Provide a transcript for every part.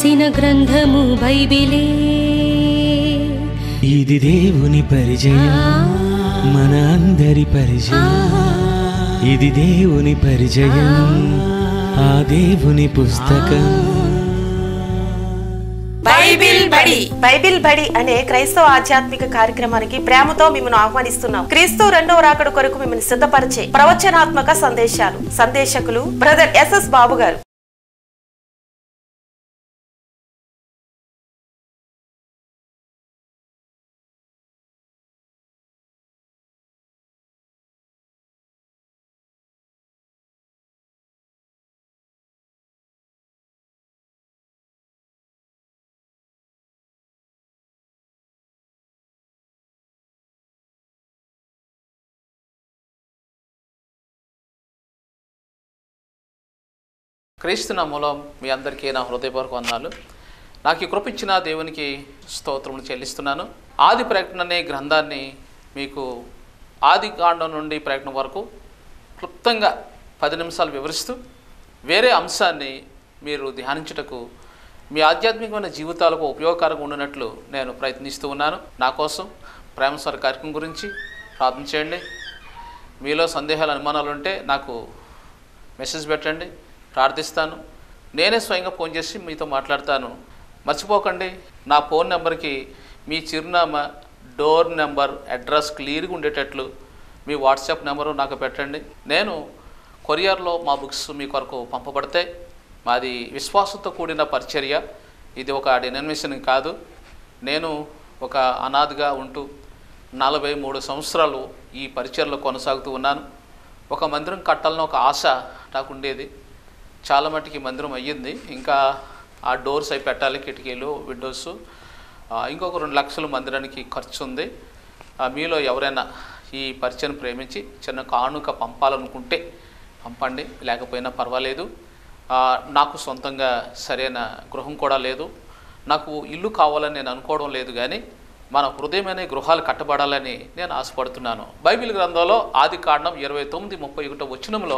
రాసిన గ్రంథము బైబిలే ఇది దేవుని పరిచయం మన అందరి పరిచయం ఇది దేవుని పరిచయం ఆ దేవుని పుస్తకం బైబిల్ బడి బైబిల్ బడి అనే క్రైస్తవ ఆధ్యాత్మిక కార్యక్రమానికి ప్రేమతో మిమ్మల్ని ఆహ్వానిస్తున్నాం క్రీస్తు రెండవ రాకడ కొరకు మిమ్మల్ని సిద్ధపరిచే ప్రవచనాత్మక సందేశాలు సందేశకులు బ్రదర్ ఎస్ఎస్ బాబు గారు క్రీస్తు మూలం మీ అందరికీ నా హృదయపూర్వక వందనాలు నాకు ఈ కృప ఇచ్చిన దేవునికి స్తోత్రములు చెల్లిస్తున్నాను ఆది ప్రకటన అనే గ్రంథాన్ని మీకు ఆది కాండం నుండి ప్రకటన వరకు క్లుప్తంగా పది నిమిషాలు వివరిస్తూ వేరే అంశాన్ని మీరు ధ్యానించుటకు మీ ఆధ్యాత్మికమైన జీవితాలకు ఉపయోగకరంగా ఉండినట్లు నేను ప్రయత్నిస్తూ ఉన్నాను నా కోసం ప్రేమస్వర కార్యక్రమం గురించి ప్రార్థన చేయండి మీలో సందేహాలు అనుమానాలు ఉంటే నాకు మెసేజ్ పెట్టండి ప్రార్థిస్తాను నేనే స్వయంగా ఫోన్ చేసి మీతో మాట్లాడతాను మర్చిపోకండి నా ఫోన్ నెంబర్కి మీ చిరునామా డోర్ నెంబర్ అడ్రస్ క్లియర్గా ఉండేటట్లు మీ వాట్సాప్ నెంబరు నాకు పెట్టండి నేను కొరియర్లో మా బుక్స్ మీ కొరకు పంపబడతాయి మాది విశ్వాసంతో కూడిన పరిచర్య ఇది ఒక డినామినేషన్ కాదు నేను ఒక అనాథగా ఉంటూ నలభై మూడు సంవత్సరాలు ఈ పరిచయలో కొనసాగుతూ ఉన్నాను ఒక మందిరం కట్టాలని ఒక ఆశ నాకు ఉండేది చాలా మటుకి మందిరం అయ్యింది ఇంకా ఆ డోర్స్ అవి పెట్టాలి కిటికీలు విండోస్ ఆ, ఇంకొక రెండు లక్షల మందిరానికి ఖర్చు ఉంది ఆ, మీలో ఎవరైనా ఈ పరిచయం ప్రేమించి చిన్న కానుక పంపాలనుకుంటే పంపండి లేకపోయినా పర్వాలేదు ఆ, నాకు సొంతంగా సరైన గృహం కూడా లేదు నాకు ఇల్లు కావాలని నేను అనుకోవడం లేదు కానీ మన హృదయమైన గృహాలు కట్టబడాలని నేను ఆశపడుతున్నాను బైబిల్ గ్రంథంలో ఆది కాండం ఇరవై తొమ్మిది ముప్పై ఒకటో వచనంలో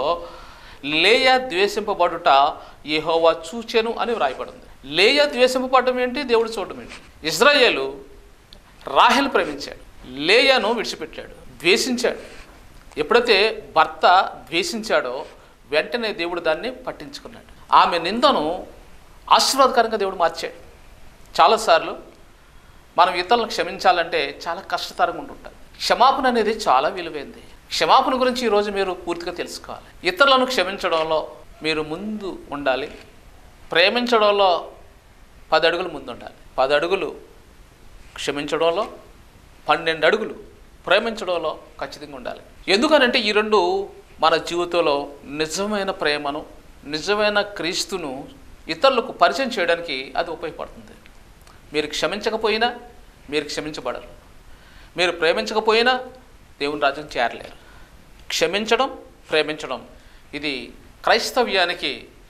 లేయ ద్వేషింపబడుట యెహోవా చూచెను అని వ్రాయబడింది లేయ ద్వేషింపబడడం ఏంటి దేవుడు చూడటం ఏంటి ఇజ్రాయేలు రాహెల్ ప్రేమించాడు లేయను విడిచిపెట్టాడు ద్వేషించాడు ఎప్పుడైతే భర్త ద్వేషించాడో వెంటనే దేవుడు దాన్ని పట్టించుకున్నాడు ఆమె నిందను ఆశీర్వాదకరంగా దేవుడు మార్చాడు చాలాసార్లు మనం ఇతరులను క్షమించాలంటే చాలా కష్టతరంగా ఉంటుంటుంది క్షమాపణ అనేది చాలా విలువైంది క్షమాపణ గురించి ఈరోజు మీరు పూర్తిగా తెలుసుకోవాలి ఇతరులను క్షమించడంలో మీరు ముందు ఉండాలి ప్రేమించడంలో పది అడుగులు ముందు ఉండాలి పది అడుగులు క్షమించడంలో పన్నెండు అడుగులు ప్రేమించడంలో ఖచ్చితంగా ఉండాలి ఎందుకనంటే ఈ రెండు మన జీవితంలో నిజమైన ప్రేమను నిజమైన క్రీస్తును ఇతరులకు పరిచయం చేయడానికి అది ఉపయోగపడుతుంది మీరు క్షమించకపోయినా మీరు క్షమించబడరు మీరు ప్రేమించకపోయినా దేవుని రాజ్యం చేరలేరు క్షమించడం ప్రేమించడం ఇది క్రైస్తవ్యానికి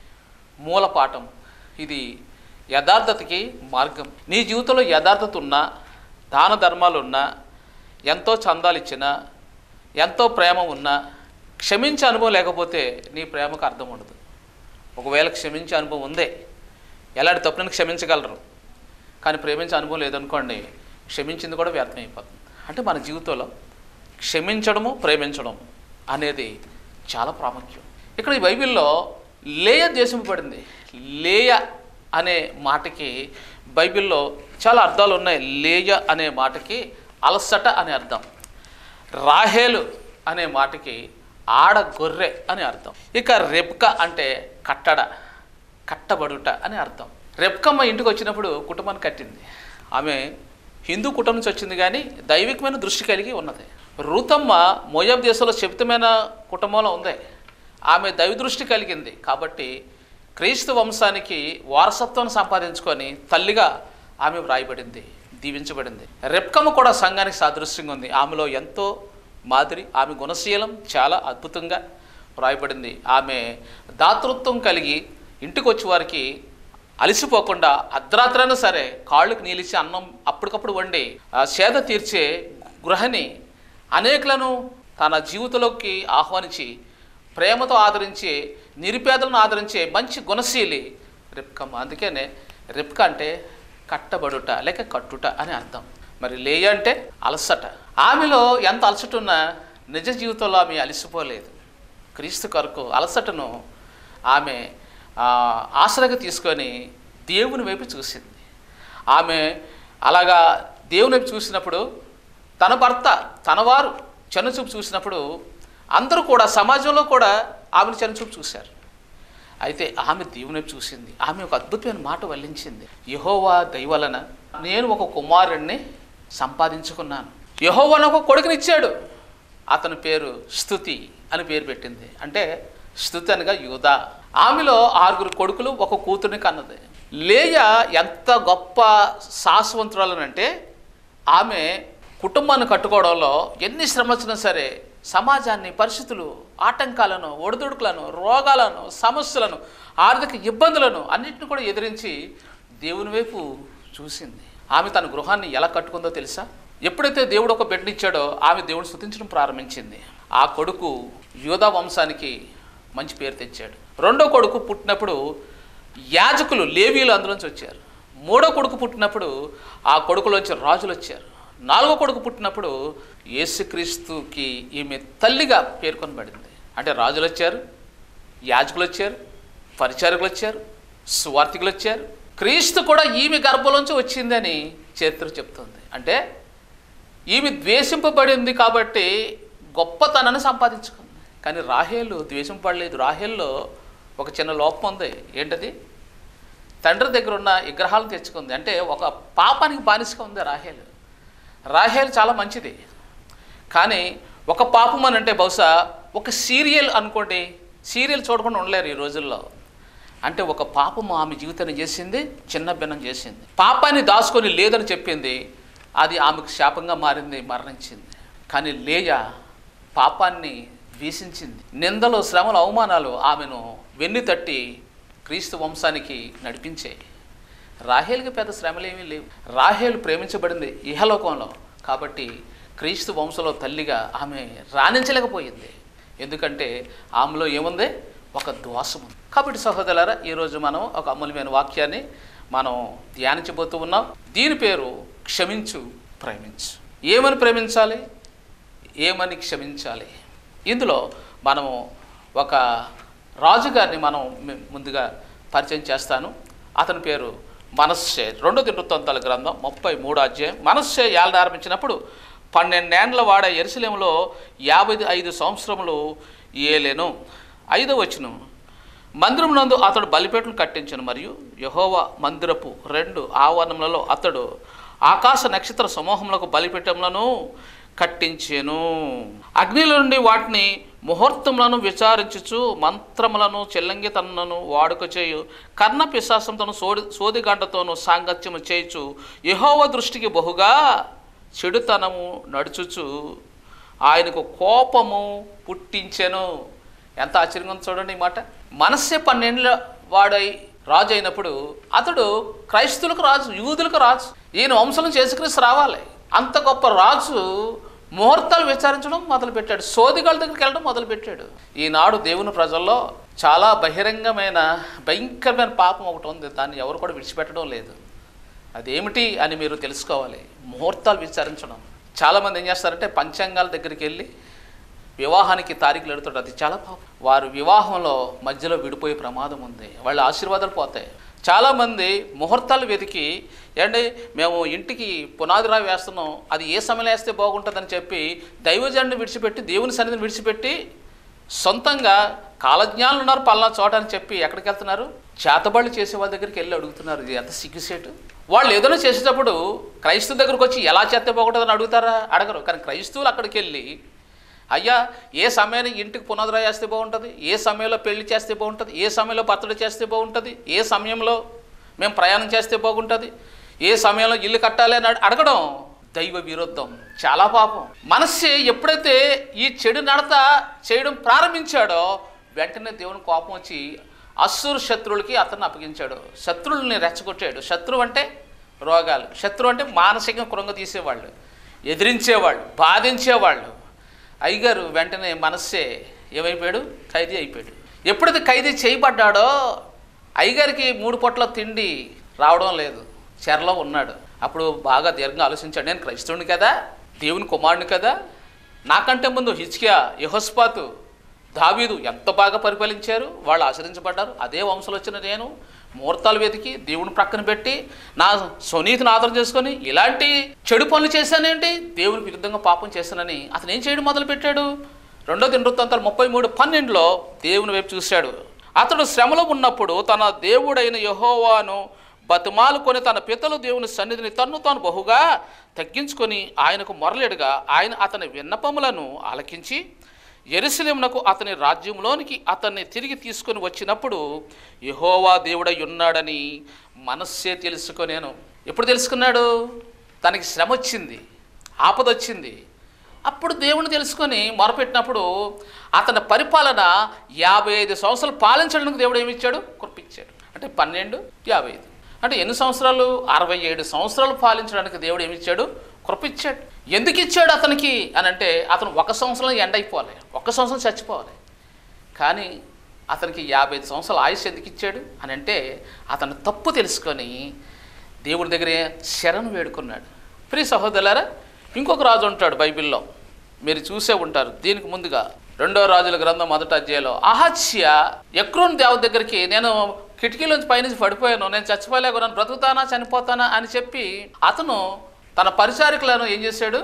మూల పాఠం ఇది యథార్థతకి మార్గం నీ జీవితంలో యథార్థత ఉన్నా దాన ధర్మాలు ఉన్నా ఎంతో చందాలు ఇచ్చినా ఎంతో ప్రేమ ఉన్నా క్షమించే అనుభవం లేకపోతే నీ ప్రేమకు అర్థం ఉండదు ఒకవేళ క్షమించే అనుభవం ఉందే ఎలాంటి తప్పులను క్షమించగలరు కానీ ప్రేమించే అనుభవం లేదనుకోండి క్షమించింది కూడా వ్యర్థమైపోతుంది అంటే మన జీవితంలో క్షమించడము ప్రేమించడం అనేది చాలా ప్రాముఖ్యం ఇక్కడ ఈ బైబిల్లో లేయ దేశింపబడింది లేయ అనే మాటకి బైబిల్లో చాలా అర్థాలు ఉన్నాయి లేయ అనే మాటకి అలసట అనే అర్థం రాహేలు అనే మాటకి ఆడ గొర్రె అని అర్థం ఇక రెప్క అంటే కట్టడ కట్టబడుట అని అర్థం రెప్కమ్మ ఇంటికి వచ్చినప్పుడు కుటుంబాన్ని కట్టింది ఆమె హిందూ కుటుంబం నుంచి వచ్చింది కానీ దైవికమైన దృష్టి కలిగి ఉన్నది రూతమ్మ మోయాబ్ దేశంలో శక్తిమైన కుటుంబంలో ఉంది ఆమె దైవ దృష్టి కలిగింది కాబట్టి క్రీస్తు వంశానికి వారసత్వం సంపాదించుకొని తల్లిగా ఆమె వ్రాయబడింది దీవించబడింది రెప్కమ్మ కూడా సంఘానికి సాదృశ్యంగా ఉంది ఆమెలో ఎంతో మాదిరి ఆమె గుణశీలం చాలా అద్భుతంగా వ్రాయబడింది ఆమె దాతృత్వం కలిగి ఇంటికి వచ్చే వారికి అలసిపోకుండా అర్ధరాత్రైనా సరే కాళ్ళకు నీలిచి అన్నం అప్పటికప్పుడు వండి ఆ సేద తీర్చే గృహిణి అనేకులను తన జీవితంలోకి ఆహ్వానించి ప్రేమతో ఆదరించే నిరుపేదలను ఆదరించే మంచి గుణశీలి రిప్కమ్మ అందుకనే రిప్క అంటే కట్టబడుట లేక కట్టుట అని అర్థం మరి లేయ అంటే అలసట ఆమెలో ఎంత అలసట ఉన్నా నిజ జీవితంలో ఆమె అలసిపోలేదు క్రీస్తు కొరకు అలసటను ఆమె ఆ, ఆసరగా తీసుకొని దేవుని వైపు చూసింది ఆమె అలాగా దేవుని వైపు చూసినప్పుడు తన భర్త తన వారు చెన్నచూపు చూసినప్పుడు అందరూ కూడా సమాజంలో కూడా ఆమెను చెన్నచూపు చూశారు అయితే ఆమె దేవుని వైపు చూసింది ఆమె ఒక అద్భుతమైన మాట వల్లించింది యహోవా దయవలన నేను ఒక కుమారుణ్ణి సంపాదించుకున్నాను యహోవా నాకు ఒక కొడుకునిచ్చాడు అతని పేరు స్థుతి అని పేరు పెట్టింది అంటే స్థుతి అనగా యూదా ఆమెలో ఆరుగురు కొడుకులు ఒక కూతుర్ని కన్నది లేయ ఎంత గొప్ప సాహసవంతురాలనంటే ఆమె కుటుంబాన్ని కట్టుకోవడంలో ఎన్ని శ్రమ వచ్చినా సరే సమాజాన్ని పరిస్థితులు ఆటంకాలను ఒడిదుడుకులను రోగాలను సమస్యలను ఆర్థిక ఇబ్బందులను అన్నింటిని కూడా ఎదిరించి దేవుని వైపు చూసింది ఆమె తన గృహాన్ని ఎలా కట్టుకుందో తెలుసా ఎప్పుడైతే దేవుడు ఒక బిడ్డనిచ్చాడో ఆమె దేవుని స్థుతించడం ప్రారంభించింది ఆ కొడుకు యోధా వంశానికి మంచి పేరు తెచ్చాడు రెండో కొడుకు పుట్టినప్పుడు యాజకులు లేవీలు అందులోంచి వచ్చారు మూడో కొడుకు పుట్టినప్పుడు ఆ కొడుకులోంచి రాజులు వచ్చారు నాలుగో కొడుకు పుట్టినప్పుడు యేసుక్రీస్తుకి ఈమె తల్లిగా పేర్కొనబడింది అంటే రాజులు వచ్చారు యాజకులు వచ్చారు పరిచారకులు వచ్చారు సువార్థికులు వచ్చారు క్రీస్తు కూడా ఈమె గర్భంలోంచి వచ్చిందని చరిత్ర చెప్తుంది అంటే ఈమె ద్వేషింపబడింది కాబట్టి గొప్పతనాన్ని సంపాదించుకుంది కానీ రాహేలు ద్వేషింపబడలేదు రాహేల్లో ఒక చిన్న లోపం ఉంది ఏంటది తండ్రి దగ్గర ఉన్న విగ్రహాలను తెచ్చుకుంది అంటే ఒక పాపానికి బానిసగా ఉంది రాహేలు రాహేలు చాలా మంచిది కానీ ఒక పాపం అని అంటే బహుశా ఒక సీరియల్ అనుకోండి సీరియల్ చూడకుండా ఉండలేరు ఈ రోజుల్లో అంటే ఒక పాపము ఆమె జీవితాన్ని చేసింది చిన్న భిన్నం చేసింది పాపాన్ని దాచుకొని లేదని చెప్పింది అది ఆమెకు శాపంగా మారింది మరణించింది కానీ లేయ పాపాన్ని ద్వేషించింది నిందలు శ్రమలు అవమానాలు ఆమెను వెన్ను తట్టి క్రీస్తు వంశానికి నడిపించాయి రాహేల్కి పెద్ద శ్రమలు ఏమీ లేవు రాహేలు ప్రేమించబడింది ఇహలోకంలో కాబట్టి క్రీస్తు వంశంలో తల్లిగా ఆమె రాణించలేకపోయింది ఎందుకంటే ఆమెలో ఏముంది ఒక దోషం ఉంది కాబట్టి సహోదరులారా ఈరోజు మనం ఒక అమూల్యమైన వాక్యాన్ని మనం ధ్యానించబోతూ ఉన్నాం దీని పేరు క్షమించు ప్రేమించు ఏమని ప్రేమించాలి ఏమని క్షమించాలి ఇందులో మనము ఒక రాజుగారిని మనం మి- ముందుగా పరిచయం చేస్తాను అతని పేరు మనస్సే రెండో దినవృత్తాంతాల గ్రంథం ముప్పై మూడో అధ్యాయం మనస్సే ఏళ్ళ ఆరంభించినప్పుడు పన్నెండేండ్ల వాడ ఎరుసలేములో యాభై ఐదు సంవత్సరములు ఏలెను ఐదో వచ్చును మందిరమునందు అతడు బలిపేటను కట్టించను మరియు యహోవా మందిరపు రెండు ఆవరణములలో అతడు ఆకాశ నక్షత్ర సమూహములకు బలిపీఠములను కట్టించెను అగ్నిల నుండి వాటిని ముహూర్తములను విచారించుచు మంత్రములను చెల్లంగితనను వాడుక చేయు కర్ణ పిశాసంతోను సోడి సోదిగడ్డతోను సాంగత్యము చేయుచు యహోవ దృష్టికి బహుగా చెడుతనము నడుచుచు ఆయనకు కోపము పుట్టించెను ఎంత ఆశ్చర్యంగా ఉంది చూడండి ఈ మాట మనస్సే పన్నెండుల వాడై రాజు అయినప్పుడు అతడు క్రైస్తువులకు రాజు యూదులకు రాజు ఈయన వంశం నుంచి యేసుక్రీస్తు రావాలి అంత గొప్ప రాజు ముహూర్తాలు విచారించడం మొదలుపెట్టాడు సోదిగాళ్ళ దగ్గరికి వెళ్ళడం మొదలుపెట్టాడు ఈనాడు దేవుని ప్రజల్లో చాలా బహిరంగమైన భయంకరమైన పాపం ఒకటి ఉంది దాన్ని ఎవరు కూడా విడిచిపెట్టడం లేదు అదేమిటి అని మీరు తెలుసుకోవాలి ముహూర్తాలు విచారించడం చాలామంది ఏం చేస్తారంటే పంచాంగాల దగ్గరికి వెళ్ళి వివాహానికి తారీఖులు ఎడుతుంటారు అది చాలా పాపం వారు వివాహంలో మధ్యలో విడిపోయే ప్రమాదం ఉంది వాళ్ళ ఆశీర్వాదాలు పోతాయి చాలామంది ముహూర్తాలు వెతికి ఏంటి మేము ఇంటికి పునాది రాయి వేస్తున్నాం అది ఏ సమయంలో వేస్తే బాగుంటుందని చెప్పి దైవజాన్ని విడిచిపెట్టి దేవుని సన్నిధిని విడిచిపెట్టి సొంతంగా కాలజ్ఞానులు ఉన్నారు పలానా చోట అని చెప్పి ఎక్కడికి వెళ్తున్నారు చేతబళ్ళు చేసే వాళ్ళ దగ్గరికి వెళ్ళి అడుగుతున్నారు ఇది ఎంత సిగ్గుసేటు వాళ్ళు ఏదైనా చేసేటప్పుడు క్రైస్తవ దగ్గరకు వచ్చి ఎలా చేస్తే బాగుంటుందని అడుగుతారా అడగరు కానీ క్రైస్తవులు అక్కడికి వెళ్ళి అయ్యా ఏ సమయానికి ఇంటికి పునరుద్ధరణ చేస్తే బాగుంటుంది ఏ సమయంలో పెళ్లి చేస్తే బాగుంటుంది ఏ సమయంలో బర్త్డే చేస్తే బాగుంటుంది ఏ సమయంలో మేము ప్రయాణం చేస్తే బాగుంటుంది ఏ సమయంలో ఇల్లు కట్టాలి అని అడ- అడగడం దైవ విరుద్ధం చాలా పాపం మనస్సు ఎప్పుడైతే ఈ చెడు నడత చేయడం ప్రారంభించాడో వెంటనే దేవుని కోపం వచ్చి అస్సురు శత్రువులకి అతన్ని అప్పగించాడు శత్రువుల్ని రెచ్చగొట్టాడు శత్రువు అంటే రోగాలు శత్రువు అంటే మానసికంగా కృంగ తీసేవాళ్ళు ఎదిరించేవాళ్ళు బాధించేవాళ్ళు అయ్యగారు వెంటనే మనస్సే ఏమైపోయాడు ఖైదీ అయిపోయాడు ఎప్పుడైతే ఖైదీ చేయబడ్డాడో అయ్యగారికి మూడు పొట్ల తిండి రావడం లేదు చెరలో ఉన్నాడు అప్పుడు బాగా దీర్ఘంగా ఆలోచించాడు నేను క్రైస్తవుని కదా దేవుని కుమారుని కదా నాకంటే ముందు హిచ్కియా యహోస్పాతు దావీదు ఎంత బాగా పరిపాలించారు వాళ్ళు ఆశ్రయించబడ్డారు అదే వంశంలో వచ్చిన నేను ముహూర్తాలు వెతికి దేవుని ప్రక్కన పెట్టి నా స్వనీతిని ఆధారం చేసుకొని ఇలాంటి చెడు పనులు చేశానేంటి దేవునికి విరుద్ధంగా పాపం చేశానని అతను ఏం చేయడం మొదలుపెట్టాడు రెండో దినవృత్తాంతాలు ముప్పై మూడు పన్నెండులో దేవుని వైపు చూశాడు అతడు శ్రమలో ఉన్నప్పుడు తన దేవుడైన యహోవాను బతిమాలుకొని తన పితలు దేవుని సన్నిధిని తన్ను తాను బహుగా తగ్గించుకొని ఆయనకు మొరలేడుగా ఆయన అతని విన్నపములను ఆలకించి ఎరుసలేమునకు అతని రాజ్యంలోనికి అతన్ని తిరిగి తీసుకొని వచ్చినప్పుడు యహోవా దేవుడై ఉన్నాడని మనస్సే తెలుసుకొనేను ఎప్పుడు తెలుసుకున్నాడు తనకి శ్రమ వచ్చింది ఆపద వచ్చింది అప్పుడు దేవుని తెలుసుకొని మొరపెట్టినప్పుడు అతని పరిపాలన యాభై ఐదు సంవత్సరాలు పాలించడానికి దేవుడు ఏమి ఇచ్చాడు కురిపించాడు అంటే పన్నెండు యాభై ఐదు అంటే ఎన్ని సంవత్సరాలు అరవై ఏడు సంవత్సరాలు పాలించడానికి దేవుడు ఏమి ఇచ్చాడు కృపిచ్చాడు ఎందుకు ఇచ్చాడు అతనికి అని అంటే అతను ఒక సంవత్సరం ఎండ్ అయిపోవాలి ఒక సంవత్సరం చచ్చిపోవాలి కానీ అతనికి యాభై ఐదు సంవత్సరాల ఆయుష్ ఎందుకు ఇచ్చాడు అని అంటే అతను తప్పు తెలుసుకొని దేవుడి దగ్గరే శరణు వేడుకున్నాడు ప్రియ సహోదరులారా ఇంకొక రాజు ఉంటాడు బైబిల్లో మీరు చూసే ఉంటారు దీనికి ముందుగా రెండో రాజుల గ్రంథం మొదట అధ్యాయంలో అహత్య ఎక్రోన్ దేవ దగ్గరికి నేను కిటికీలోంచి పైనుంచి పడిపోయాను నేను చచ్చిపోలేకున్నాను బ్రతుకుతానా చనిపోతానా అని చెప్పి అతను తన పరిచారికులను ఏం చేశాడు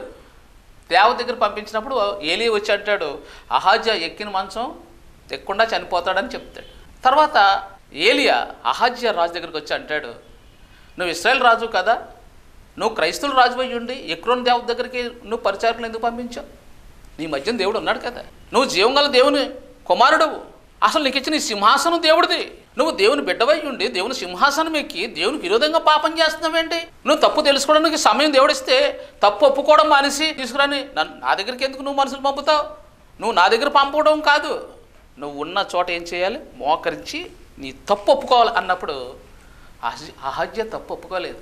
దేవ దగ్గర పంపించినప్పుడు ఏలి వచ్చి అంటాడు అహాజ్య ఎక్కిన మంచం ఎక్కకుండా చనిపోతాడని చెప్తాడు తర్వాత ఏలియా అహాజ్య రాజు దగ్గరికి వచ్చి అంటాడు నువ్వు ఇస్రాయల్ రాజు కదా నువ్వు క్రైస్తవుల రాజు అయ్యి ఉండి ఎక్రోన్ దేవ దగ్గరికి నువ్వు పరిచారకులు ఎందుకు పంపించావు నీ మధ్యన దేవుడు ఉన్నాడు కదా నువ్వు జీవంగల దేవుని కుమారుడవు అసలు నీకు ఇచ్చిన ఈ సింహాసనం దేవుడిది నువ్వు దేవుని బిడ్డవై ఉండి దేవుని సింహాసనం ఎక్కి దేవునికి విరోధంగా పాపం చేస్తున్నావేంటి నువ్వు తప్పు తెలుసుకోవడానికి సమయం దేవుడిస్తే తప్పు ఒప్పుకోవడం మానేసి తీసుకురాని నన్ను నా దగ్గరికి ఎందుకు నువ్వు మనుషులు పంపుతావు నువ్వు నా దగ్గర పంపడం కాదు నువ్వు ఉన్న చోట ఏం చేయాలి మోకరించి నీ తప్పు ఒప్పుకోవాలి అన్నప్పుడు అహ- అహజ్య తప్పు ఒప్పుకోలేదు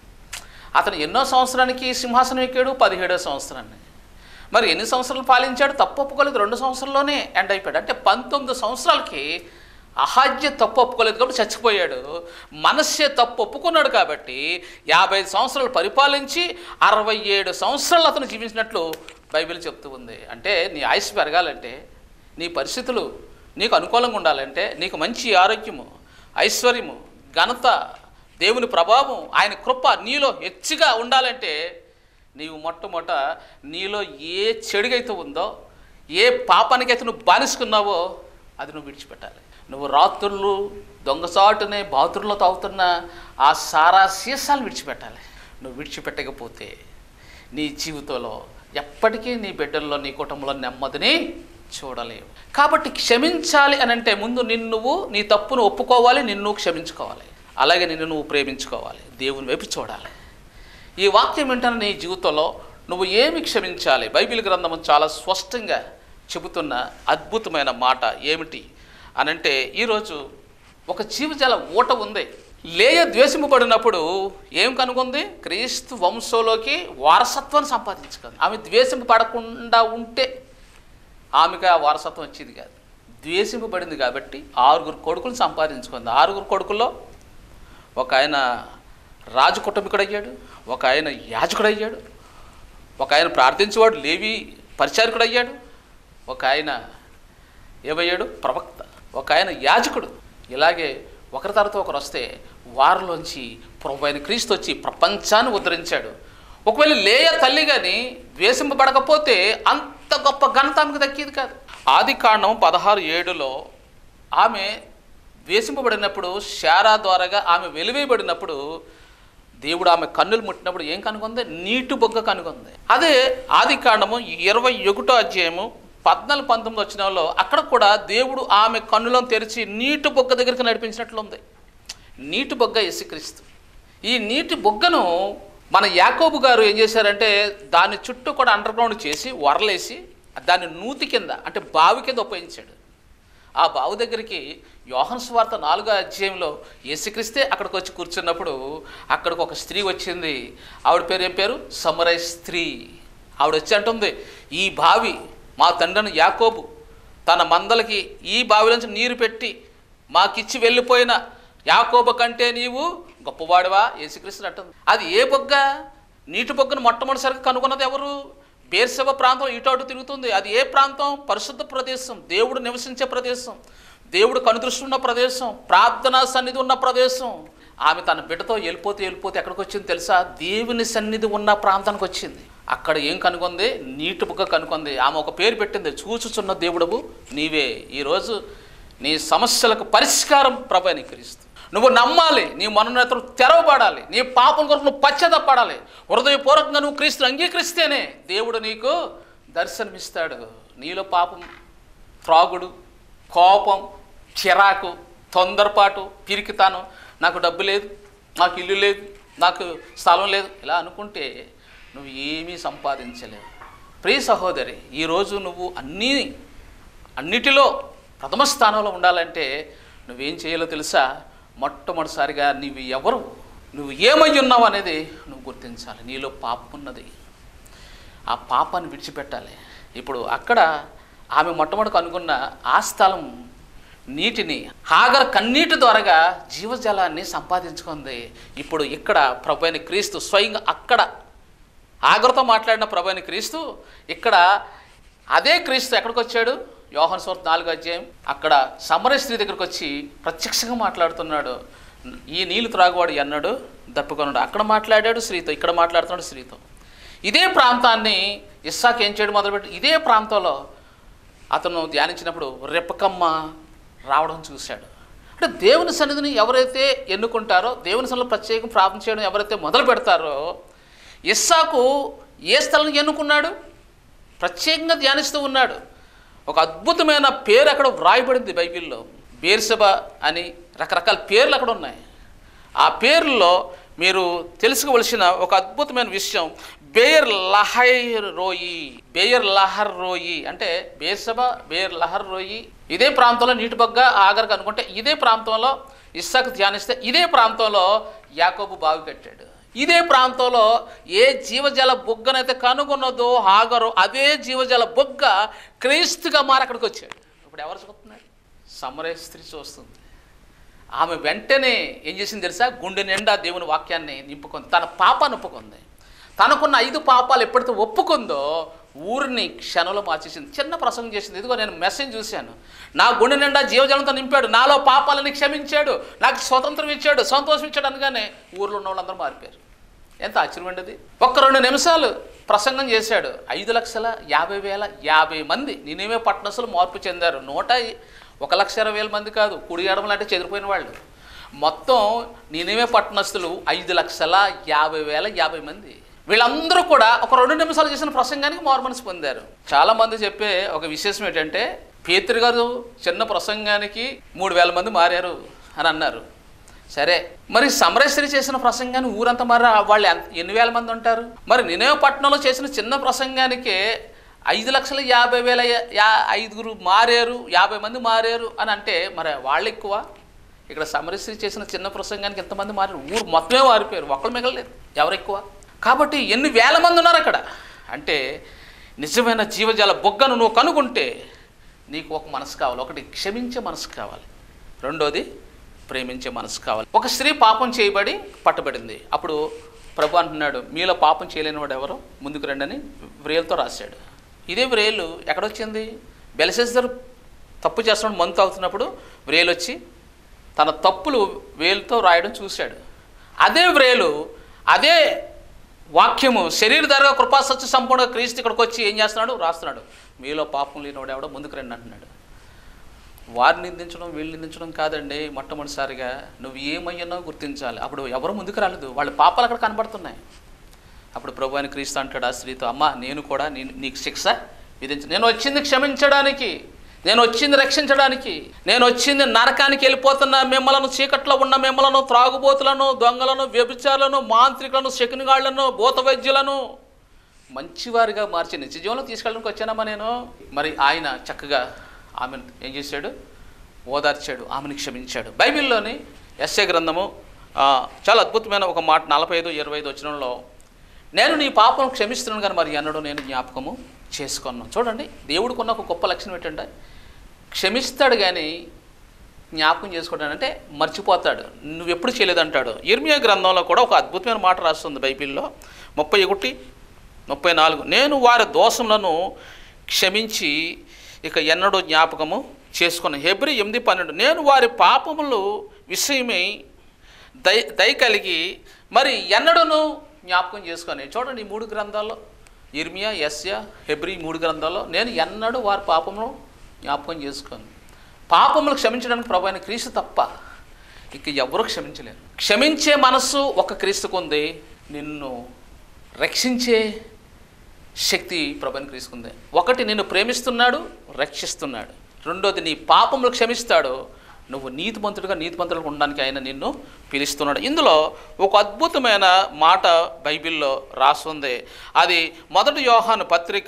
అతను ఎన్నో సంవత్సరానికి సింహాసనం ఎక్కాడు పదిహేడో సంవత్సరాన్ని మరి ఎన్ని సంవత్సరాలు పాలించాడు తప్పు ఒప్పుకోలేదు రెండు సంవత్సరాల్లోనే ఎండ్ అయిపోయాడు అంటే పంతొమ్మిది సంవత్సరాలకి అహాజ్య తప్పు ఒప్పుకోలేదు కాబట్టి చచ్చిపోయాడు మనస్సే తప్పు ఒప్పుకున్నాడు కాబట్టి యాభై ఐదు సంవత్సరాలు పరిపాలించి అరవై ఏడు సంవత్సరాలు అతను జీవించినట్లు బైబిల్ చెప్తూ ఉంది అంటే నీ ఆయుష్ పెరగాలంటే నీ పరిస్థితులు నీకు అనుకూలంగా ఉండాలంటే నీకు మంచి ఆరోగ్యము ఐశ్వర్యము ఘనత దేవుని ప్రభావం ఆయన కృప నీలో హెచ్చుగా ఉండాలంటే నీవు మొట్టమొదట నీలో ఏ చెడుగైతే ఉందో ఏ పాపానికైతే నువ్వు బానిసుకున్నావో అది నువ్వు విడిచిపెట్టాలి నువ్వు రాత్రులు దొంగసాటునే బాతుల్లో తాగుతున్న ఆ సారా సీసాలు విడిచిపెట్టాలి నువ్వు విడిచిపెట్టకపోతే నీ జీవితంలో ఎప్పటికీ నీ బిడ్డల్లో నీ కుటుంబంలో నెమ్మదిని చూడలేవు కాబట్టి క్షమించాలి అని అంటే ముందు నిన్ను నువ్వు నీ తప్పును ఒప్పుకోవాలి నిన్ను నువ్వు క్షమించుకోవాలి అలాగే నిన్ను నువ్వు ప్రేమించుకోవాలి దేవుని వైపు చూడాలి ఈ వాక్యం వింటున్న నీ జీవితంలో నువ్వు ఏమి క్షమించాలి బైబిల్ గ్రంథము చాలా స్పష్టంగా చెబుతున్న అద్భుతమైన మాట ఏమిటి అనంటే ఈరోజు ఒక జీవజాల ఊట ఉంది లేయ ద్వేషింపబడినప్పుడు ఏం కనుగొంది క్రీస్తు వంశంలోకి వారసత్వాన్ని సంపాదించుకుంది ఆమె ద్వేషింపబడకుండా ఉంటే ఆమెకు ఆ వారసత్వం వచ్చేది కాదు ద్వేషింపబడింది కాబట్టి ఆరుగురు కొడుకులు సంపాదించుకుంది ఆరుగురు కొడుకుల్లో ఒక ఆయన రాజు కుటుంబీకుడు అయ్యాడు ఒక ఆయన యాజకుడు అయ్యాడు ఒక ఆయన ప్రార్థించేవాడు లేవి పరిచారకుడు అయ్యాడు ఒక ఆయన ఏమయ్యాడు ప్రవక్త ఒక ఆయన యాజకుడు ఇలాగే ఒకరి తర్వాత ఒకరు వస్తే వారిలోంచి ప్రభు అయిన క్రీస్తు వచ్చి ప్రపంచాన్ని ఉద్ధరించాడు ఒకవేళ లేయ తల్లి కానీ ద్వేషింపబడకపోతే అంత గొప్ప ఘనత ఆమెకు దక్కేది కాదు ఆది కాండం పదహారు ఏడులో ఆమె ద్వేషింపబడినప్పుడు శారా ద్వారాగా ఆమె వెలివేయబడినప్పుడు దేవుడు ఆమె కన్నులు ముట్టినప్పుడు ఏం కనుగొంది నీటి బొగ్గ కనుగొంది అదే ఆది కాండము ఇరవై ఒకటో అధ్యాయము పద్నాలుగు పంతొమ్మిది వచ్చిన వాళ్ళు అక్కడ కూడా దేవుడు ఆమె కన్నులను తెరిచి నీటి బొగ్గ దగ్గరికి నడిపించినట్లుంది నీటి బొగ్గ యేసుక్రీస్తు ఈ నీటి బొగ్గను మన యాకోబు గారు ఏం చేశారంటే దాని చుట్టూ కూడా అండర్ గ్రౌండ్ చేసి వరలేసి దాన్ని నూతి కింద అంటే బావి కింద ఉపయోగించాడు ఆ బావు దగ్గరికి యోహన్ స్వార్త నాలుగో అధ్యాయంలో యేసుక్రీస్తే అక్కడికి వచ్చి కూర్చున్నప్పుడు అక్కడికి ఒక స్త్రీ వచ్చింది ఆవిడ పేరు ఏం పేరు సమరై స్త్రీ ఆవిడ వచ్చి అంటుంది ఈ బావి మా తండ్రిని యాకోబు తన మందలకి ఈ బావిలోంచి నీరు పెట్టి మాకిచ్చి వెళ్ళిపోయిన యాకోబ కంటే నీవు గొప్పవాడివా యేసుక్రీస్తు అంటుంది అది ఏ బొగ్గ నీటి బొగ్గను మొట్టమొదటిసారిగా కనుగొన్నది ఎవరు బేర్సెబ ప్రాంతం ఇటు అటు తిరుగుతుంది అది ఏ ప్రాంతం పరిశుద్ధ ప్రదేశం దేవుడు నివసించే ప్రదేశం దేవుడు కనుదృష్టి ఉన్న ప్రదేశం ప్రార్థనా సన్నిధి ఉన్న ప్రదేశం ఆమె తన బిడ్డతో వెళ్ళిపోతే వెళ్ళిపోతే ఎక్కడికి వచ్చింది తెలుసా దేవుని సన్నిధి ఉన్న ప్రాంతానికి వచ్చింది అక్కడ ఏం కనుగొంది నీటి బుగ్గ కనుగొంది ఆమె ఒక పేరు పెట్టింది చూచుచున్న దేవుడవు నీవే ఈరోజు నీ సమస్యలకు పరిష్కారం ప్రభాని క్రీస్తు నువ్వు నమ్మాలి నీ మనోనేతలు తెరవబడాలి నీ పాపం కొరకు నువ్వు పశ్చాత్తపడాలి హృదయపూర్వకంగా నువ్వు క్రీస్తుని అంగీకరిస్తేనే దేవుడు నీకు దర్శనమిస్తాడు నీలో పాపం త్రాగుడు కోపం చిరాకు తొందరపాటు పిరికితాను నాకు డబ్బు లేదు నాకు ఇల్లు లేదు నాకు స్థలం లేదు ఇలా అనుకుంటే నువ్వు ఏమీ సంపాదించలేవు ప్రియ సహోదరి ఈరోజు నువ్వు అన్నీ అన్నిటిలో ప్రథమ స్థానంలో ఉండాలంటే నువ్వేం చేయాలో తెలుసా మొట్టమొదటిసారిగా నీవు ఎవరు నువ్వు ఏమై ఉన్నావు అనేది నువ్వు గుర్తించాలి నీలో పాపం ఉన్నది ఆ పాపాన్ని విడిచిపెట్టాలి ఇప్పుడు అక్కడ ఆమె మొట్టమొదటి కనుగొన్న ఆ స్థలం నీటిని హాగర్ కన్నీటి ద్వారాగా జీవజలాన్ని సంపాదించుకుంది ఇప్పుడు ఇక్కడ ప్రభు అయిన క్రీస్తు స్వయంగా అక్కడ ఆగరతో మాట్లాడిన ప్రభు అయిన క్రీస్తు ఇక్కడ అదే క్రీస్తు ఎక్కడికి వచ్చాడు యోహన్ స్వార్థ నాలుగో అధ్యాయం అక్కడ సమర స్త్రీ దగ్గరికి వచ్చి ప్రత్యక్షంగా మాట్లాడుతున్నాడు ఈ నీళ్లు త్రాగువాడు ఎన్నడు దప్పుకొన్నాడు అక్కడ మాట్లాడాడు స్త్రీతో ఇక్కడ మాట్లాడుతున్నాడు స్త్రీతో ఇదే ప్రాంతాన్ని ఇస్సాక్ ఏం చేయడం మొదలుపెట్టి ఇదే ప్రాంతంలో అతను ధ్యానించినప్పుడు రెప్పకమ్మ రావడం చూశాడు అంటే దేవుని సన్నిధిని ఎవరైతే ఎన్నుకుంటారో దేవుని సన్నిధిలో ప్రత్యేకం ప్రార్థన చేయడం ఎవరైతే మొదలు పెడతారో ఇస్సాకు ఏ స్థలం ఎన్నుకున్నాడు ప్రత్యేకంగా ధ్యానిస్తూ ఉన్నాడు ఒక అద్భుతమైన పేరు అక్కడ వ్రాయబడింది బైబిల్లో బేర్సబ అని రకరకాల పేర్లు అక్కడ ఉన్నాయి ఆ పేర్లలో మీరు తెలుసుకోవలసిన ఒక అద్భుతమైన విషయం బేయర్ లహర్ రోయి బేయర్ లహర్ రోయి అంటే బేర్సబ బేయర్ లహర్ రోయి ఇదే ప్రాంతంలో నీటి బొగ్గ ఆగరకు అనుకుంటే ఇదే ప్రాంతంలో ఇస్సాకు ధ్యానిస్తే ఇదే ప్రాంతంలో యాకోబు బావి కట్టాడు ఇదే ప్రాంతంలో ఏ జీవజల బొగ్గనైతే కనుగొన్నదో ఆగరు అదే జీవజల బొగ్గ క్రీస్తుగా మారి అక్కడికి వచ్చాడు ఇప్పుడు ఎవరు చూస్తున్నాడు సమరే స్త్రీ చూస్తుంది ఆమె వెంటనే ఏం చేసింది తెలుసా గుండె నిండా దేవుని వాక్యాన్ని నింపుకుంది తన పాపాన్ని ఒప్పుకుంది తనకున్న ఐదు పాపాలు ఎప్పుడైతే ఒప్పుకుందో ఊరిని క్షణంలో మార్చేసింది చిన్న ప్రసంగం చేసింది ఇదిగో నేను మెసేజ్ చూశాను నా గుండె నిండా జీవజలంతో నింపాడు నాలో పాపాలని క్షమించాడు నాకు స్వతంత్రం ఇచ్చాడు సంతోషం ఇచ్చాడు అనగానే ఊర్లో ఉన్న వాళ్ళందరూ మారిపోయారు ఎంత ఆశ్చర్యం అండి ఒక్క రెండు నిమిషాలు ప్రసంగం చేశాడు ఐదు లక్షల యాభై వేల యాభై మంది నేనేమే పట్టణస్తులు మార్పు చెందారు నూట ఒక లక్ష ఇరవై వేల మంది కాదు కుడి ఎడమ లాంటి చెదిరిపోయిన వాళ్ళు మొత్తం నేనేమే పట్టణస్తులు ఐదు లక్షల యాభై వేల యాభై మంది వీళ్ళందరూ కూడా ఒక రెండు నిమిషాలు చేసిన ప్రసంగానికి మార్మనసు పొందారు చాలా మంది చెప్పే ఒక విశేషం ఏంటంటే పేతురు గారు చిన్న ప్రసంగానికి మూడు వేల మంది మారారు అని అన్నారు సరే మరి సమరేశ్వరి చేసిన ప్రసంగాన్ని ఊరంతా మరి వాళ్ళు ఎంత- ఎన్ని వేల మంది ఉంటారు మరి నినేవ పట్టణంలో చేసిన చిన్న ప్రసంగానికే ఐదు లక్షల యాభై వేల యా ఐదుగురు మారారు యాభై మంది మారారు అని అంటే మరి వాళ్ళు ఎక్కువ ఇక్కడ సమరశ్రీ చేసిన చిన్న ప్రసంగానికి ఎంతమంది మారారు ఊరు మొత్తమే మారిపోయారు ఒక్కరు మిగలలేదు ఎవరు ఎక్కువ కాబట్టి ఎన్ని వేల మంది ఉన్నారు అక్కడ అంటే నిజమైన జీవజాల బొగ్గను నువ్వు కనుగొంటే నీకు ఒక మనసు కావాలి ఒకటి క్షమించే మనసు కావాలి రెండోది ప్రేమించే మనసు కావాలి ఒక స్త్రీ పాపం చేయబడి పట్టబడింది అప్పుడు ప్రభు అంటున్నాడు మీలో పాపం చేయలేని వాడు ఎవరు ముందుకు రండి అని వ్రేలుతో రాశాడు ఇదే వ్రేలు ఎక్కడొచ్చింది బెలసెసర్ తప్పు చేస్తున్నాడు మంతు అవుతున్నప్పుడు వ్రేలు వచ్చి తన తప్పులు వేలుతో రాయడం చూశాడు అదే వ్రేలు అదే వాక్యము శరీరధారగా కృపా సత్య సంపూర్ణ క్రీస్తు ఇక్కడికి వచ్చి ఏం చేస్తున్నాడు రాస్తున్నాడు మీలో పాపం లేనివాడు ఎవడో ముందుకు రండి అంటున్నాడు వారిని నిందించడం వీళ్ళు నిందించడం కాదండి మొట్టమొదటిసారిగా నువ్వు ఏమయ్యానో గుర్తించాలి అప్పుడు ఎవరు ముందుకు రాలేదు వాళ్ళ పాపాలు అక్కడ కనబడుతున్నాయి అప్పుడు ప్రభు అని క్రీస్తు అంటాడు ఆ స్త్రీతో అమ్మ నేను కూడా నేను నీకు శిక్ష విధించ నేను వచ్చింది క్షమించడానికి నేను వచ్చింది రక్షించడానికి నేను వచ్చింది నరకానికి వెళ్ళిపోతున్న మిమ్మలను చీకట్లో ఉన్న మిమ్మలను త్రాగుబోతులను దొంగలను వ్యభిచారులను మాంత్రికులను శకునిగాళ్లను భూత వైద్యులను మంచివారిగా మార్చి నిత్య జీవనంలో తీసుకెళ్ళడానికి వచ్చానమ్మా నేను మరి ఆయన చక్కగా ఆమెను ఏం చేశాడు ఓదార్చాడు ఆమెను క్షమించాడు బైబిల్లోని ఎస్ఏ గ్రంథము ఆ, చాలా అద్భుతమైన ఒక మాట నలభై ఐదు ఇరవై ఐదు వచ్చినంలో నేను నీ పాపం క్షమిస్తున్నాను కానీ మరి ఎన్నడూ నేను జ్ఞాపకము చేసుకున్నాను చూడండి దేవుడికి ఉన్న ఒక గొప్ప లక్షణం ఏంటంటే క్షమిస్తాడు కానీ జ్ఞాపకం చేసుకోవడం అంటే మర్చిపోతాడు నువ్వు ఎప్పుడు చేయలేదంటాడు ఇర్మియా గ్రంథంలో కూడా ఒక అద్భుతమైన మాట రాస్తుంది బైబిల్లో ముప్పై ఒకటి ముప్పై నాలుగు నేను వారి దోషములను క్షమించి ఇక ఎన్నడూ జ్ఞాపకము చేసుకున్న హెబ్రి ఎనిమిది పన్నెండు నేను వారి పాపములు విషయమై దయ దయ కలిగి మరి ఎన్నడూను జ్ఞాపకం చేసుకొని చూడండి ఈ మూడు గ్రంథాల్లో ఇర్మియా యస్యా హెబ్రి ఈ మూడు గ్రంథాల్లో నేను ఎన్నడూ వారి పాపమును జ్ఞాపకం చేసుకోను పాపములు క్షమించడానికి ప్రభు అయిన క్రీస్తు తప్ప ఇక ఎవరు క్షమించలేరు క్షమించే మనస్సు ఒక క్రీస్తుకు ఉంది నిన్ను రక్షించే శక్తి ప్రభుని క్రీస్తుకుంది ఒకటి నిన్ను ప్రేమిస్తున్నాడు రక్షిస్తున్నాడు రెండోది నీ పాపములు క్షమిస్తాడు నువ్వు నీతిమంతుడిగా నీతిమంతుడిగా ఉండడానికి ఆయన నిన్ను పిలుస్తున్నాడు ఇందులో ఒక అద్భుతమైన మాట బైబిల్లో రాస్తుంది అది మొదటి యోహాను పత్రిక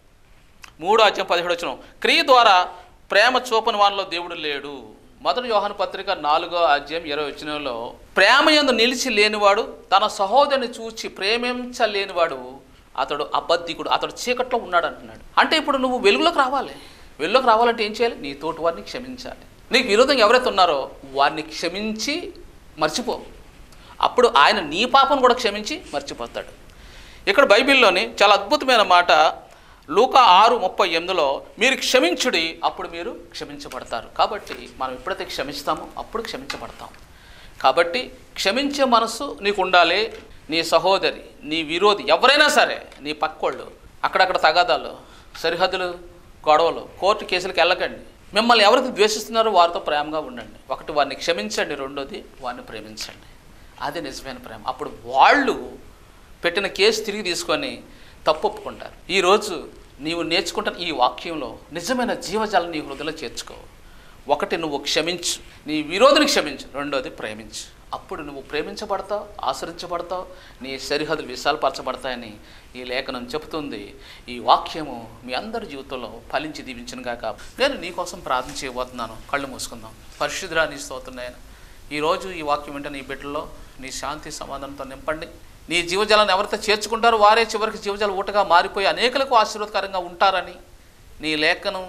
మూడో అధ్యాయం పదిహేడు వచ్చిన క్రియ ద్వారా ప్రేమ చూపని వానిలో దేవుడు లేడు మొదటి యోహాను పత్రిక నాలుగో అధ్యాయం ఇరవై వచ్చినలో ప్రేమ యందు నిలిచి లేనివాడు తన సహోదరుని చూచి ప్రేమించలేనివాడు అతడు అబద్ధికుడు అతడు చీకట్లో ఉన్నాడు అంటున్నాడు అంటే ఇప్పుడు నువ్వు వెలుగులోకి రావాలి వెలుగులోకి రావాలంటే ఏం చేయాలి నీ తోటి వారిని క్షమించాలి నీకు విరోధంగా ఎవరైతే ఉన్నారో వారిని క్షమించి మర్చిపో అప్పుడు ఆయన నీ పాపను కూడా క్షమించి మర్చిపోతాడు ఇక్కడ బైబిల్లోని చాలా అద్భుతమైన మాట లూకా ఆరు ముప్పై ఎనిమిదిలో మీరు క్షమించుడి అప్పుడు మీరు క్షమించబడతారు కాబట్టి మనం ఎప్పుడైతే క్షమిస్తామో అప్పుడు క్షమించబడతాం కాబట్టి క్షమించే మనసు నీకు ఉండాలి నీ సహోదరి నీ విరోధి ఎవరైనా సరే నీ పక్కోళ్ళు అక్కడక్కడ తగాదాలు సరిహద్దులు గొడవలు కోర్టు కేసులకు వెళ్ళకండి మిమ్మల్ని ఎవరికి ద్వేషిస్తున్నారో వారితో ప్రేమగా ఉండండి ఒకటి వారిని క్షమించండి రెండోది వారిని ప్రేమించండి అది నిజమైన ప్రేమ అప్పుడు వాళ్ళు పెట్టిన కేసు తిరిగి తీసుకొని తప్పు ఒప్పుకుంటారు ఈరోజు నీవు నేర్చుకుంటున్న ఈ వాక్యంలో నిజమైన జీవజాలం నీ హృదయలో చేర్చుకో ఒకటి నువ్వు క్షమించు నీ విరోధిని క్షమించు రెండోది ప్రేమించు అప్పుడు నువ్వు ప్రేమించబడతావు ఆశ్రయించబడతావు నీ సరిహద్దులు విశాలపరచబడతాయని ఈ లేఖనం చెబుతుంది ఈ వాక్యము మీ అందరి జీవితంలో ఫలించి దీవించిన గాక నేను నీకోసం ప్రార్థన చేయబోతున్నాను కళ్ళు మూసుకుందాం పరిశుద్ధురా నీ స్తోత్రున్నాయన ఈరోజు ఈ వాక్యం వెంట నీ బిడ్డలో నీ శాంతి సమాధానంతో నింపండి నీ జీవజాలను ఎవరైతే చేర్చుకుంటారో వారే చివరికి జీవజాలు ఊటగా మారిపోయి అనేకులకు ఆశీర్వాదకరంగా ఉంటారని నీ లేఖనం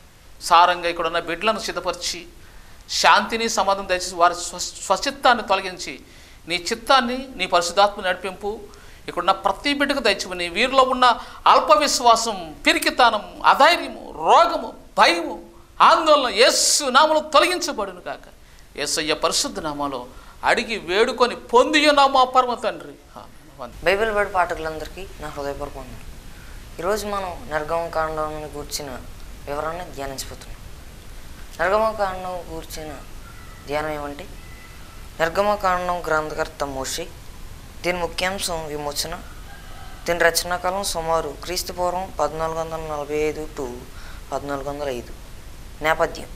సారంగా ఇక్కడ ఉన్న బిడ్డలను సిద్ధపరిచి శాంతిని సమాధానం దయచేసి వారి స్వ స్వచిత్తాన్ని తొలగించి నీ చిత్తాన్ని నీ పరిశుధాత్మ నడిపింపు ఇక్కడున్న ప్రతి బిడ్డకు దయచేమని వీరిలో ఉన్న అల్ప విశ్వాసం పిరికితనం అధైర్యము రోగము భయము ఆందోళన యేసు నామలో తొలగించబడును కాక యేసయ్య పరిశుద్ధ నామాలో అడిగి వేడుకొని పొంది మా పరమ తండ్రి ఆమేన్. వందనాలు. బైబిల్ బడి పాఠకులందరికీ నా హృదయపూర్వక వందనాలు ఈరోజు మనం నిర్గమ కాండం గూర్చిన వివరాన్ని ధ్యానించబోతున్నాం నిర్గమ కాండం గూర్చిన ధ్యానం ఏమంటే నిర్గమ కాండం గ్రంథకర్త మోషి దీని ముఖ్యాంశం విమోచన దీని రచనాకాలం సుమారు క్రీస్తు పూర్వం పద్నాలుగు వందల నలభై ఐదు టు పద్నాలుగు వందల ఐదు నేపథ్యం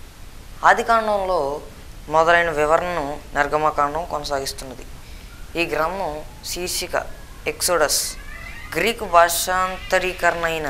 ఆదికాండంలో మొదలైన వివరణను నిర్గమకాండం కొనసాగిస్తున్నది ఈ గ్రంథం శీర్షిక ఎక్సోడస్ గ్రీకు భాషాంతరీకరణ అయిన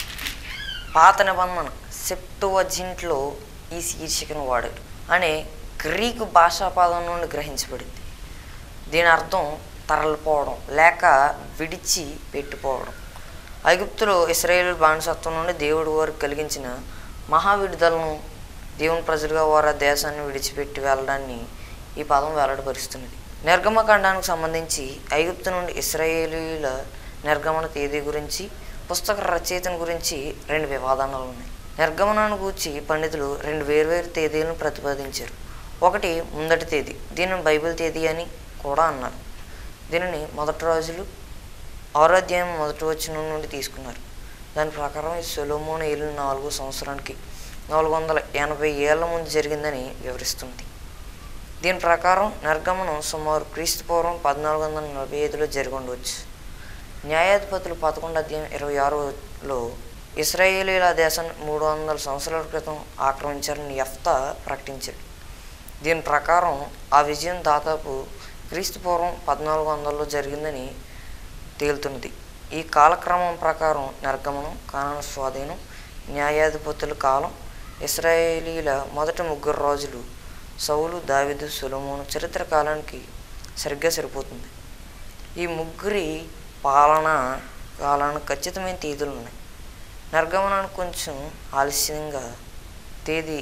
పాత నిబంధన సెప్టువజింట్లో ఈ శీర్షికను వాడాడు అనే గ్రీకు భాషా పదం నుండి గ్రహించబడింది దీని అర్థం తరలిపోవడం లేక విడిచి పెట్టిపోవడం ఐగుప్తులో ఇస్రాయేల్ బానిసత్వం నుండి దేవుడు వారికి కలిగించిన మహా విడుదలను దేవుని ప్రజలుగా వారు ఆ దేశాన్ని విడిచిపెట్టి వెళ్ళడాన్ని ఈ పదం వెల్లడిపరుస్తున్నది నిర్గమకాండానికి సంబంధించి ఐగుప్తు నుండి ఇస్రాయేలీల నిర్గమన తేదీ గురించి పుస్తక రచయితను గురించి రెండు వివాదాలు ఉన్నాయి నిర్గమనాన్ని గూర్చి పండితులు రెండు వేర్వేరు తేదీలను ప్రతిపాదించారు ఒకటి ముందటి తేదీ దీనిని బైబిల్ తేదీ అని కూడా అన్నారు దీనిని మొదటి రోజులు ఆరో అధ్యాయం మొదటి వచనం నుండి తీసుకున్నారు దాని ప్రకారం ఈ సొలోమోన్ ఏలిన నాలుగో సంవత్సరానికి నాలుగు వందల ఎనభై ఏళ్ల ముందు జరిగిందని వివరిస్తుంది దీని ప్రకారం నిర్గమనం సుమారు క్రీస్తు పూర్వం పద్నాలుగు వందల నలభై ఐదులో జరిగి ఉండవచ్చు న్యాయాధిపతులు పదకొండు అధ్యాయం ఇరవై ఆరులో ఇస్రాయేలీల దేశాన్ని మూడు వందల సంవత్సరాల క్రితం ఆక్రమించారని ఎఫ్తా ప్రకటించాడు దీని ప్రకారం ఆ విజయం దాదాపు క్రీస్తు పూర్వం పద్నాలుగు వందలలో జరిగిందని తేలుతున్నది ఈ కాలక్రమం ప్రకారం నిర్గమనం కానన స్వాధీనం న్యాయాధిపతుల కాలం ఇస్రాయేలీల మొదటి ముగ్గురు రాజులు సౌలు దావిదు సులమోను చరిత్ర కాలానికి సరిగ్గా సరిపోతుంది ఈ ముగ్గురి పాలన కాలానికి ఖచ్చితమైన తేదీలు ఉన్నాయి నిర్గమనానికి కొంచెం ఆలస్యంగా తేదీ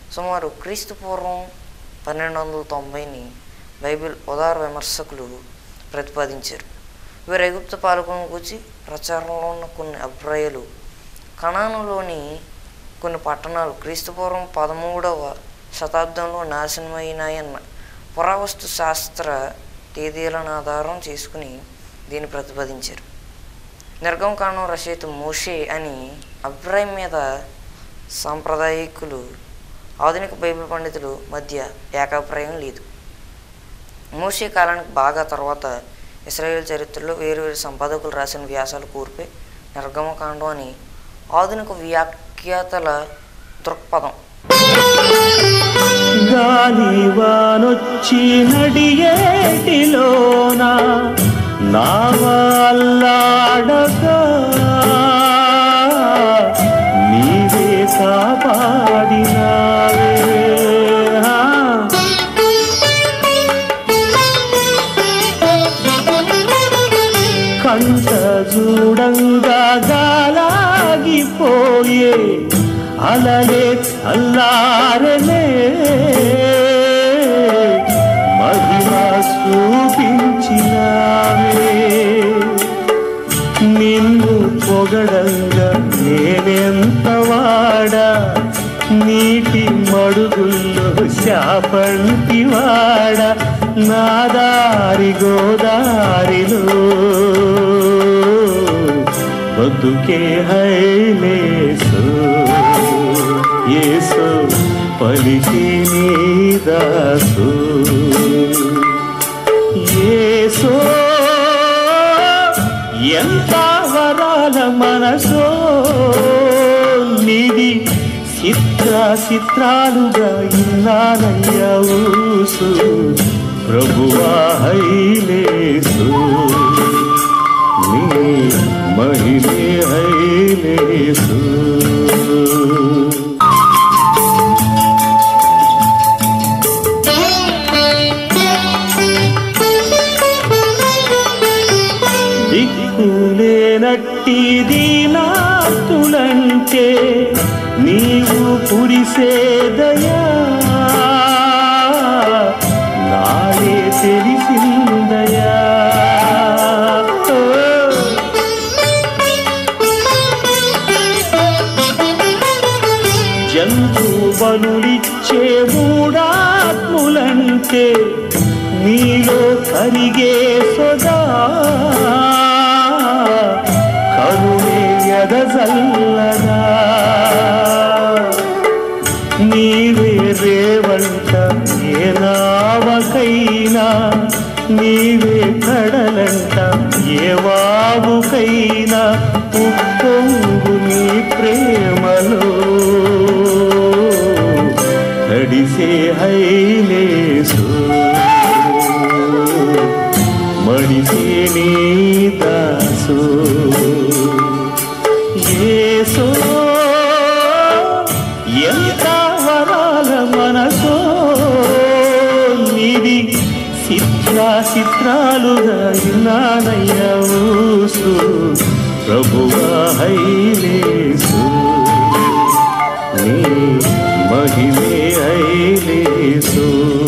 సుమారు క్రీస్తు పూర్వం పన్నెండు వందల తొంభైని బైబిల్ ఉదార విమర్శకులు ప్రతిపాదించారు వీరు ఎగుప్తు పాలకులను గురించి ప్రచారంలో ఉన్న కొన్ని అభిప్రాయాలు కణానులోని కొన్ని పట్టణాలు క్రీస్తుపూర్వం పదమూడవ శతాబ్దంలో నాశనమైనాయన్న పురావస్తు శాస్త్ర తేదీలను ఆధారం చేసుకుని దీన్ని ప్రతిపాదించారు నిర్గమకాండం రచయిత మోషే అని అభిప్రాయం మీద సాంప్రదాయకులు ఆధునిక బైబిల్ పండితులు మధ్య ఏకాభిప్రాయం లేదు మోషే కాలానికి బాగా తర్వాత ఇస్రాయేల్ చరిత్రలో వేరు వేరు సంపాదకులు రాసిన వ్యాసాలు కూర్పే నిర్గమకాండం అని ఆధునిక వ్యాఖ్యాతల దృక్పథం గాలివానొచ్చి నడియేటిలోన నావల్లాడగా నీవే కాపాడినావే ఆ. కంట చూడంగా గాలాగిపోయే అలలే చల్లారలే మహిమ చూపించినావే నిన్ను పొగడంగా నేనెంత వాడా నీటి మడుగుల్లో శాపంటి వాడ నా దారి గోదారిలో బతుకే హైలేసు ఏసు పలికి నీదాసు ఏసో ఎంత వరాల మనసో నిధి చిత్ర చిత్రాలుగా ఇన్నానయ్యా ఊసు ప్రభువా హైలేసు నీ మహిమే హైలేసు దిక్కులేనట్టి దీనాతులంటే నీవు పురిసేదయా నాడే తెలిసిందయా ఓ. జంతు బలులిచ్చే మూడాత్ములంటే నీలో కరిగే సొదా కరుణే ఎదజల్లదా నీవే రేవంట ఏ నావకైనా నీవే కడలంట ఏ వావుకైనా ఉప్పొంగు నీ ప్రేమలో తడిసే హైలేసు మడిసే నీ దాసు ఏసో ఎంత వరాల మనసో నిధి చిత్రా చిత్రాలుగా నానయ్య ఊసు ప్రభువా హైలేసు నీ మహిమే హైలేసు